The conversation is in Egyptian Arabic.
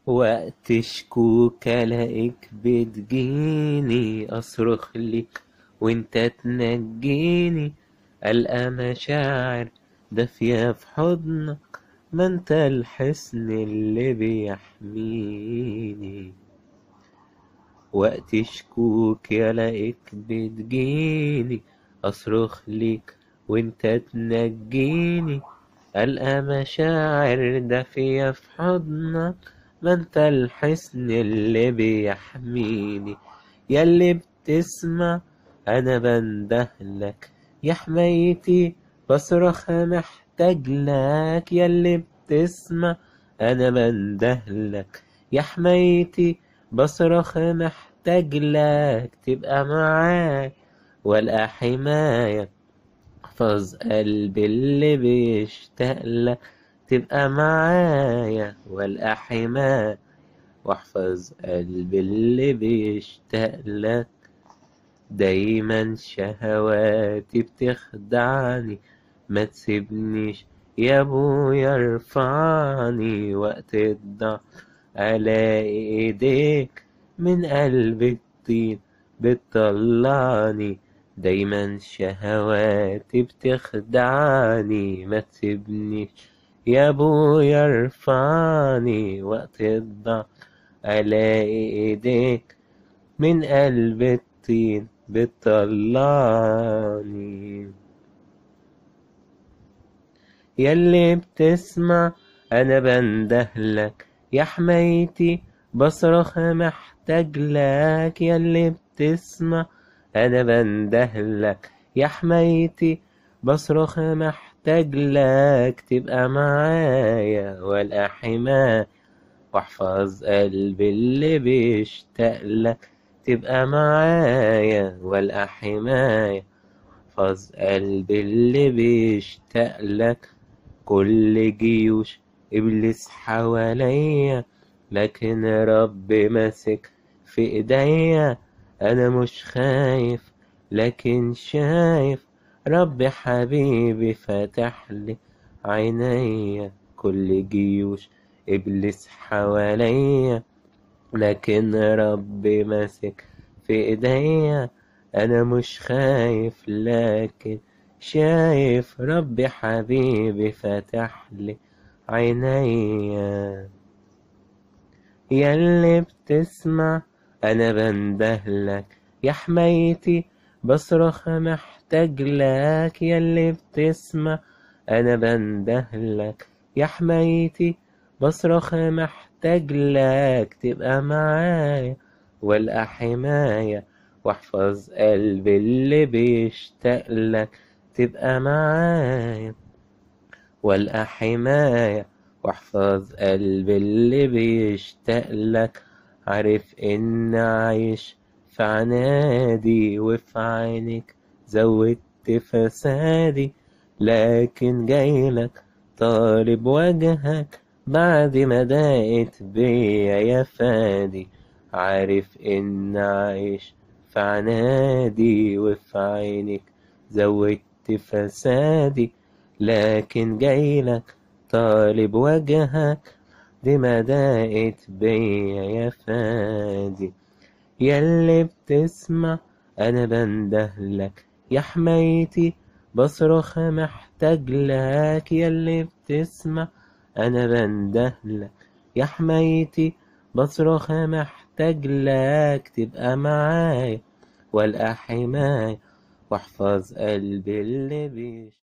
وقت شكوك الاقيك بتجيني اصرخ لك وانت تنجيني القى مشاعر دافية في حضنك ما انت الحصن اللي بيحميني وقت شكوك يلاقيك بتجيني اصرخ ليك وانت تنجيني القى مشاعر دافية في حضنك ما انت الحصن اللي بيحميني ياللي بتسمع انا بندهلك يا حمايتي بصرخ محتاج لك ياللي بتسمع انا بندهلك يا حمايتي بصرخ محتاج لك تبقى معاي والقى حماية احفظ قلبي اللي بيشتاق لك تبقى معايا والقى حماية واحفظ قلبي اللي بيشتاق لك دايما شهواتي بتخدعني ما تسيبنيش يا ابويا ارفعني وقت الضعف الاقي ايديك من قلب الطين بتطلعني دايما شهواتي بتخدعني ما تسيبنيش يا ابويا ارفعني وقت الضعف الاقي ايديك من قلب الطين بتطلعني ياللي بتسمع انا بندهلك يا حمايتي بصرخ محتاج لك ياللي بتسمع انا بندهلك يا حمايتي بصرخ محتاج لك تبقى معايا والقى حماية واحفظ قلبي اللي بيشتاق لك تبقى معايا والقى حماية واحفظ قلبي اللي بيشتاق لك كل جيوش ابليس حواليا لكن رب ماسك في ايديا انا مش خايف لكن شايف رب حبيبي فتح لي عينيا كل جيوش ابليس حواليا لكن رب ماسك في ايديا انا مش خايف لكن شايف ربي حبيبي فتح لي عينيا ياللي بتسمع انا بندهلك يا حمايتي بصرخ محتاج لك ياللي بتسمع انا بندهلك يا حمايتي بصرخ محتاج لك تبقى معايا والقى حماية واحفظ قلبي اللي بيشتاق لك تبقى معايا والقى حماية واحفظ قلبي اللي بيشتاق لك عارف ان عايش في عنادي وفي عينك زودت فسادي لكن جايلك طالب وجهك بعد ما ضاقت بيا يا فادي عارف ان عايش في عنادي وفي عينك زودت فسادي لكن جايلك طالب وجهك دي ما ضاقت بيا يا فادي ياللي بتسمع انا بندهلك يا حمايتي بصرخ محتاج لك ياللي بتسمع انا بندهلك يا حمايتي بصرخ محتاج لك تبقى معايا والقى حماية واحفظ قلبي اللي بيش